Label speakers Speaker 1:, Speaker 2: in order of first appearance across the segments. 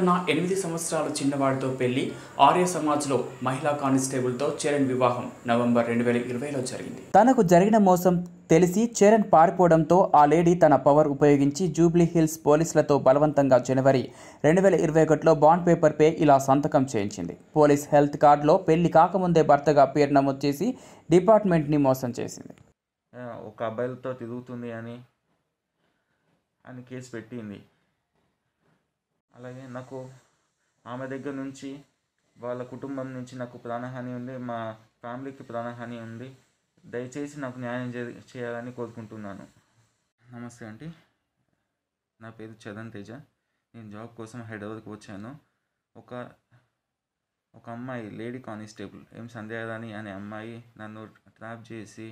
Speaker 1: తనకన్నా ఎనిమిది సంవత్సరాల చిన్నవాడితో పెళ్లి ఆర్య సమాజ్లో మహిళా కానిస్టేబుల్తో చరణ్ వివాహం నవంబర్ రెండు వేల ఇరవైలో జరిగింది
Speaker 2: తనకు జరిగిన మోసం తెలిసి చరణ్ పారిపోవడంతో ఆ లేడీ తన పవర్ ఉపయోగించి జూబ్లీ హిల్స్ పోలీసులతో బలవంతంగా జనవరి రెండు వేల ఇరవై ఒకటిలో బాండ్ పేపర్పై ఇలా సంతకం చేయించింది పోలీస్ హెల్త్ కార్డులో పెళ్లి కాకముందే భర్తగా పేరు నమోదు చేసి డిపార్ట్మెంట్ని మోసం చేసింది
Speaker 3: ఆ, ఒక అబ్బాయిలతో తిరుగుతుంది అని అని కేసు పెట్టింది అలాగే నాకు ఆమె దగ్గర నుంచి వాళ్ళ కుటుంబం నుంచి నాకు ప్రాణహాని ఉంది మా ఫ్యామిలీకి ప్రాణహాని ఉంది దయచేసి నాకు న్యాయం చే- చేయాలని కోరుకుంటున్నాను నమస్తే అండి నా పేరు చరణ్ తేజ నేను జాబ్ కోసం హైదరాబాద్కి వచ్చాను ఒక ఒక అమ్మాయి లేడీ కానిస్టేబుల్ ఎం సంధ్యారాణి అనే అమ్మాయి నన్ను ట్రాప్ చేసి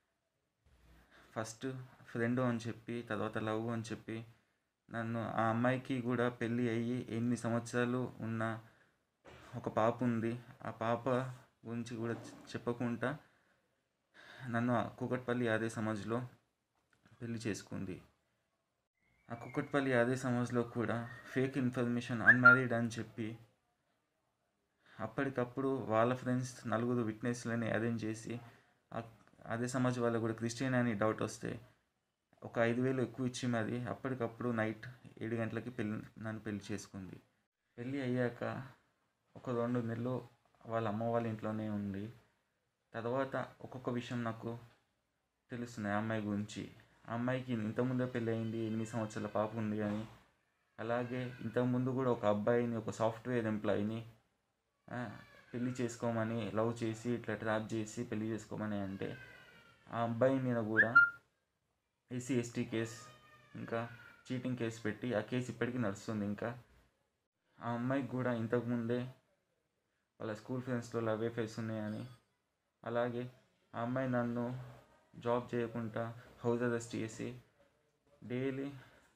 Speaker 3: ఫస్ట్ ఫ్రెండ్ అని చెప్పి తర్వాత లవ్ అని చెప్పి నన్ను ఆ అమ్మాయికి కూడా పెళ్ళి అయ్యి ఎన్ని సంవత్సరాలు ఉన్న ఒక పాప ఉంది ఆ పాప గురించి కూడా చె- చెప్పకుండా నన్ను ఆ కూకట్పల్లి ఆదే సమాజ్లో పెళ్లి చేసుకుంది ఆ కుక్కట్పల్లి ఆదే సమాజ్లో కూడా ఫేక్ ఇన్ఫర్మేషన్ అన్మ్యారీడ్ అని చెప్పి అప్పటికప్పుడు వాళ్ళ ఫ్రెండ్స్ నలుగురు విట్నెస్లని అరేంజ్ చేసి ఆ- అదే సమాజ్ వాళ్ళకు కూడా క్రిస్టియన్ అని డౌట్ వస్తే ఒక ఐదు వేలు ఎక్కువ ఇచ్చి మరి అప్పటికప్పుడు నైట్ ఏడు గంటలకి పెళ్ళి నన్ను పెళ్లి చేసుకుంది పెళ్ళి అయ్యాక ఒక రెండు నెలలు వాళ్ళ అమ్మ వాళ్ళ ఇంట్లోనే ఉంది తర్వాత ఒక్కొక్క విషయం నాకు తెలుస్తుంది ఆ అమ్మాయి గురించి ఆ అమ్మాయికి ఇంతకుముందే పెళ్ళి అయింది ఎనిమిది సంవత్సరాల పాప ఉంది అని అలాగే ఇంతకుముందు కూడా ఒక అబ్బాయిని ఒక సాఫ్ట్వేర్ ఎంప్లాయీని ఆ, పెళ్లి చేసుకోమని లవ్ చేసి ఇట్లా ట్రాప్ చేసి పెళ్లి చేసుకోమని అంటే ఆ అబ్బాయి మీద కూడా ఎస్సీ ఎస్టీ కేస్ ఇంకా చీటింగ్ కేసు పెట్టి ఆ కేసు ఇప్పటికీ నడుస్తుంది ఇంకా ఆ అమ్మాయికి కూడా ఇంతకుముందే వాళ్ళ స్కూల్ ఫ్రెండ్స్లో లవ్ అఫేర్స్ ఉన్నాయని అలాగే ఆ అమ్మాయి నన్ను జాబ్ చేయకుండా హౌస్ అరెస్ట్ చేసి డైలీ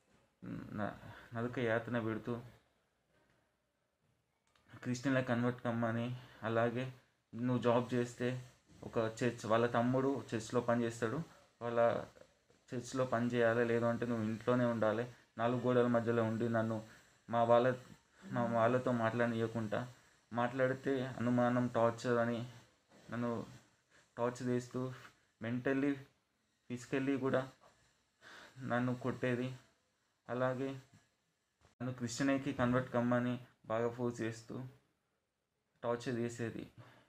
Speaker 3: నరక యాతన పెడుతూ క్రిస్టియన్లో కన్వర్ట్ కమ్మని అలాగే నువ్వు జాబ్ చేస్తే ఒక చర్చ్ వాళ్ళ తమ్ముడు చర్చ్లో పని చేస్తాడు వాళ్ళ చర్చ్లో పని చేయాలి లేదు అంటే నువ్వు ఇంట్లోనే ఉండాలి నాలుగు గోడల మధ్యలో ఉండి నన్ను మా వాళ్ళ మా వాళ్ళతో మాట్లాడనీయకుండా మాట్లాడితే అనుమానం టార్చర్ అని నన్ను టార్చర్ చేస్తూ మెంటల్లీ ఫిజికల్లీ కూడా నన్ను కొట్టేది అలాగే నన్ను క్రిస్టియన్కి కన్వర్ట్ కమ్మని బాగా ఫోర్స్ చేస్తూ టార్చర్ చేసేది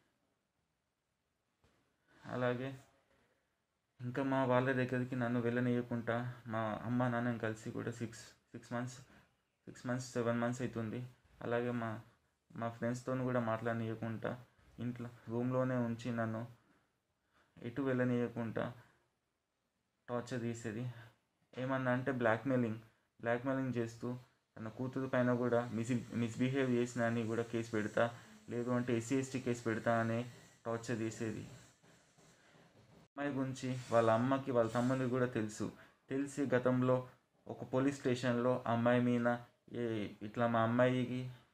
Speaker 3: అలాగే ఇంకా మా వాళ్ళ దగ్గరికి నన్ను వెళ్ళనీయకుండా మా అమ్మ నాన్న కలిసి కూడా six six months six months seven months అవుతుంది అలాగే మా మా ఫ్రెండ్స్తో కూడా మాట్లాడనీయకుండా ఇంట్లో రూమ్లోనే ఉంచి నన్ను ఎటు వెళ్ళనీయకుండా టార్చర్ చేసేది ఏమన్నా అంటే బ్లాక్మెయిలింగ్ బ్లాక్మెయిలింగ్ చేస్తూ తన కూతురు పైన కూడా మిస్ మిస్బిహేవ్ చేసిన అని కూడా కేసు పెడతా లేదు అంటే ఎస్సీ ఎస్టీ కేసు పెడతా అనే టార్చర్ చేసేది అమ్మాయి గురించి వాళ్ళ అమ్మకి వాళ్ళ తమ్ముడికి కూడా తెలుసు తెలిసి గతంలో ఒక పోలీస్ స్టేషన్లో ఆ అమ్మాయి మీద ఏ ఇట్లా మా అమ్మాయికి